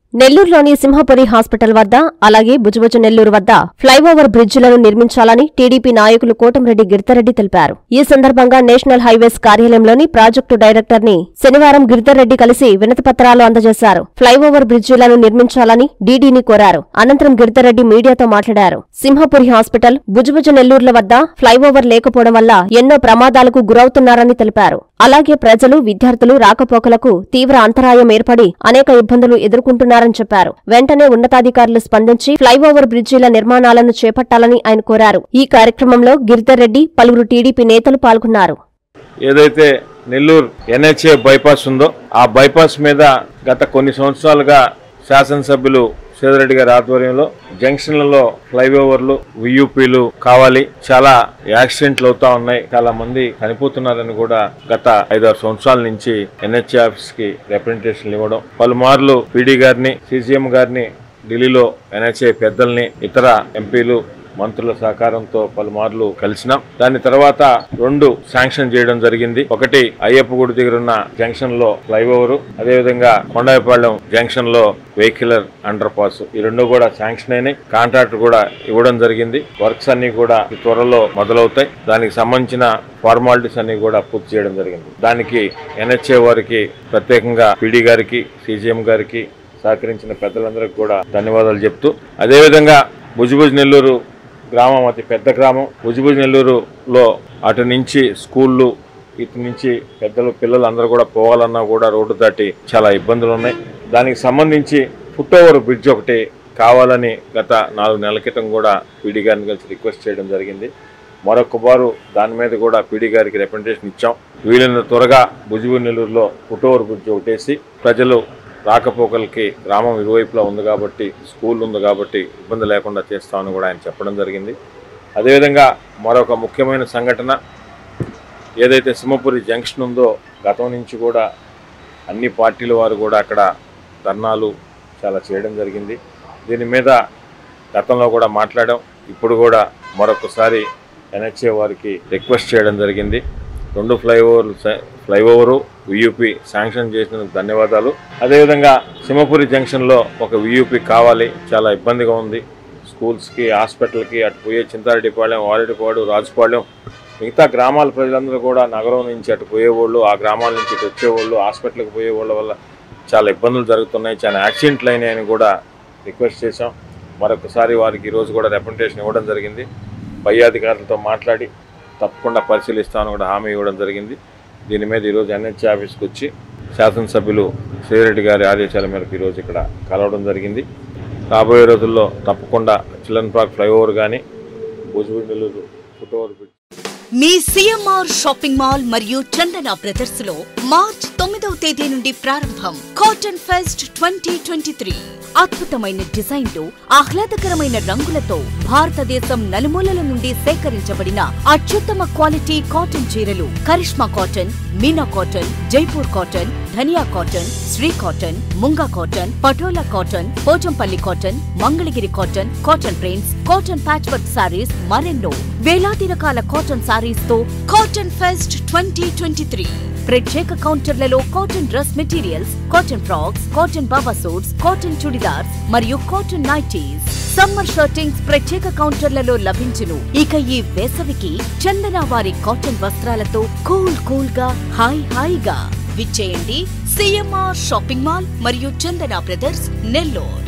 నెల్లూరులోని సింహపురి హాస్పిటల్ వద్ద అలాగే బుజబుజు నెల్లూరు వద్ద ఫ్లైఓవర్ బ్రిడ్జిలను నిర్మించాలని టీడీపీ నాయకులు కోటంరెడ్డి గిరిధర్రెడ్డి తెలిపారు ఈ సందర్భంగా నేషనల్ హైవేస్ కార్యాలయంలోని ప్రాజెక్టు డైరెక్టర్ ని శనివారం గిరిధర్రెడ్డి కలిసి వినతిపత్రాలు అందజేశారు ఫ్లైఓవర్ బ్రిడ్జిలను నిర్మించాలని డీడీని కోరారు అనంతరం గిరిధర్రెడ్డి మీడియాతో మాట్లాడారు సింహపురి హాస్పిటల్ బుజబుజు నెల్లూరుల వద్ద ఫ్లైఓవర్ లేకపోవడం వల్ల ఎన్నో ప్రమాదాలకు గురవుతున్నారని తెలిపారు అలాగే ప్రజలు విద్యార్థులు రాకపోకలకు తీవ్ర అంతరాయం ఏర్పడి అనేక ఇబ్బందులు ఎదుర్కొంటున్నారని చెప్పారు వెంటనే ఉన్నతాధికారులు స్పందించి ఫ్లైఓవర్ బ్రిడ్జీల నిర్మాణాలను చేపట్టాలని ఆయన కోరారు ఈ కార్యక్రమంలో గిరిధర్ రెడ్డి పలువురు టీడీపీ నేతలు పాల్గొన్నారు ఏదైతే నెల్లూరు ఎన్హెచ్ఏ బైపాస్ ఉందో ఆ బైపాస్ మీద గత కొన్ని సంవత్సరాలుగా శాసనసభ్యులు సేదరెడ్డి గారి ఆధ్వర్యంలో జంక్షన్లలో ఫ్లైఓవర్లు వియూపీలు కావాలి చాలా యాక్సిడెంట్లు అవుతా ఉన్నాయి చాలా మంది చనిపోతున్నారని కూడా గత ఐదారు సంవత్సరాల నుంచి ఎన్హెచ్ఏ ఆఫీస్ కి రిప్రజెంటేషన్లు ఇవ్వడం పలుమార్లు పీడీ గారిని సీసీఎం గారిని ఢిల్లీలో ఎన్హెచ్ఏ పెద్దల్ని ఇతర ఎంపీలు మంత్రుల సహకారంతో పలుమార్లు కలిసినాం దాని తర్వాత రెండు శాంక్షన్ చేయడం జరిగింది ఒకటి అయ్యప్ప గుడి దగ్గర ఉన్న జంక్షన్ లో ఫ్లైఓవర్ అదేవిధంగా కొండాయిపాళ్యం జంక్షన్ లో వెహికలర్ అండర్ పాస్ ఈ రెండు కూడా శాంక్షన్ అయినాయి కాంట్రాక్ట్ కూడా ఇవ్వడం జరిగింది వర్క్స్ అన్ని కూడా ఈ త్వరలో మొదలవుతాయి దానికి సంబంధించిన ఫార్మాలిటీస్ అన్ని కూడా పూర్తి చేయడం జరిగింది దానికి ఎన్హెచ్ఏ వారికి ప్రత్యేకంగా పీడీ గారికి సీజీఎం గారికి సహకరించిన పెద్దలందరికీ కూడా ధన్యవాదాలు చెప్తూ అదేవిధంగా భుజభుజ్ నెల్లూరు గ్రామం అతి పెద్ద గ్రామం భుజభుజ్ నెల్లూరులో అటు నుంచి స్కూళ్ళు ఇటు నుంచి పెద్దలు పిల్లలు అందరూ కూడా పోవాలన్నా కూడా రోడ్డు దాటి చాలా ఇబ్బందులు ఉన్నాయి దానికి సంబంధించి ఫుట్ ఓవర్ బ్రిడ్జ్ ఒకటి కావాలని గత నాలుగు నెలల క్రితం కూడా పీడీ గారిని కలిసి రిక్వెస్ట్ చేయడం జరిగింది మరొక బారు దాని మీద కూడా పీడీ గారికి రిప్రజెంటేషన్ ఇచ్చాం వీలైన త్వరగా భుజభుజ్ నెల్లూరులో ఫుట్ ఓవర్ బ్రిడ్జ్ ఒకటేసి ప్రజలు రాకపోకలకి గ్రామం ఇరువైపులా ఉంది కాబట్టి స్కూల్ ఉంది కాబట్టి ఇబ్బంది లేకుండా చేస్తామని కూడా ఆయన చెప్పడం జరిగింది అదేవిధంగా మరొక ముఖ్యమైన సంఘటన ఏదైతే సింహపురి జంక్షన్ ఉందో గతం నుంచి కూడా అన్ని పార్టీల వారు కూడా అక్కడ ధర్నాలు చాలా చేయడం జరిగింది దీని మీద గతంలో కూడా మాట్లాడాం ఇప్పుడు కూడా మరొకసారి ఎన్హెచ్ఏ వారికి రిక్వెస్ట్ చేయడం జరిగింది రెండు ఫ్లైఓవర్లు స- ఫ్లైఓవరు వియూపీ శాంక్షన్ చేసినందుకు ధన్యవాదాలు అదేవిధంగా సింహపురి జంక్షన్లో ఒక వియూపీ కావాలి చాలా ఇబ్బందిగా ఉంది స్కూల్స్కి హాస్పిటల్కి అటు పోయే చింతారెడ్డిపాళెం వారెడ్డిపాడు రాజుపాళెం మిగతా గ్రామాల ప్రజలందరూ కూడా నగరం నుంచి అటు పోయేవాళ్ళు ఆ గ్రామాల నుంచి ఇటు వచ్చేవాళ్ళు హాస్పిటల్కి పోయేవాళ్ళ వల్ల చాలా ఇబ్బందులు జరుగుతున్నాయి చాలా యాక్సిడెంట్లు అయినాయని కూడా రిక్వెస్ట్ చేశాం మరొకసారి వారికి ఈరోజు కూడా రిప్రజెంటేషన్ ఇవ్వడం జరిగింది పై అధికారులతో మాట్లాడి తప్పకుండా పరిశీలిస్తామని కూడా హామీ ఇవ్వడం జరిగింది దీని మీద ఈరోజు ఎన్హెచ్ ఆఫీస్కి వచ్చి శాసనసభ్యులు శ్రీరెడ్డి గారి ఆదేశాల మేరకు ఈరోజు ఇక్కడ కలవడం జరిగింది రాబోయే రోజుల్లో తప్పకుండా చిల్డ్రన్ పార్క్ ఫ్లైఓవర్ కానీ Bhujabudi Nellore foot over bridge మీ సిఎంఆర్ షాపింగ్ మాల్ మరియు చందన బ్రదర్స్ లో మార్చ్ తొమ్మిదవ తేదీ నుండి ప్రారంభం cotton fest twenty twenty three అద్భుతమైన డిజైన్లు ఆహ్లాదకరమైన రంగులతో భారతదేశం నలుమూలల నుండి సేకరించబడిన అత్యుత్తమ క్వాలిటీ కాటన్ చీరలు Karishma cotton Meena cotton Jaipur cotton Dhaniya cotton Shri cotton Munga cotton Patola cotton Pochampalli cotton Mangalagiri cotton cotton prints cotton patch work sarees మరెన్నో వేలాది రకాల కాటన్ సారీస్ తో cotton fest twenty twenty three ప్రత్యేక కౌంటర్లలో cotton dress materials cotton frocks cotton baba suits cotton chudidars మరియు cotton nighties summer shirtings ప్రత్యేక కౌంటర్లలో లభించును ఇక ఈ వేసవికి చందన వారి కాటన్ వస్త్రాలతో కూల్ కూల్ గా హాయ్ హాయిగా విచ్చేయండి సిఎంఆర్ షాపింగ్ మాల్ మరియు చందన బ్రదర్స్ నెల్లూరు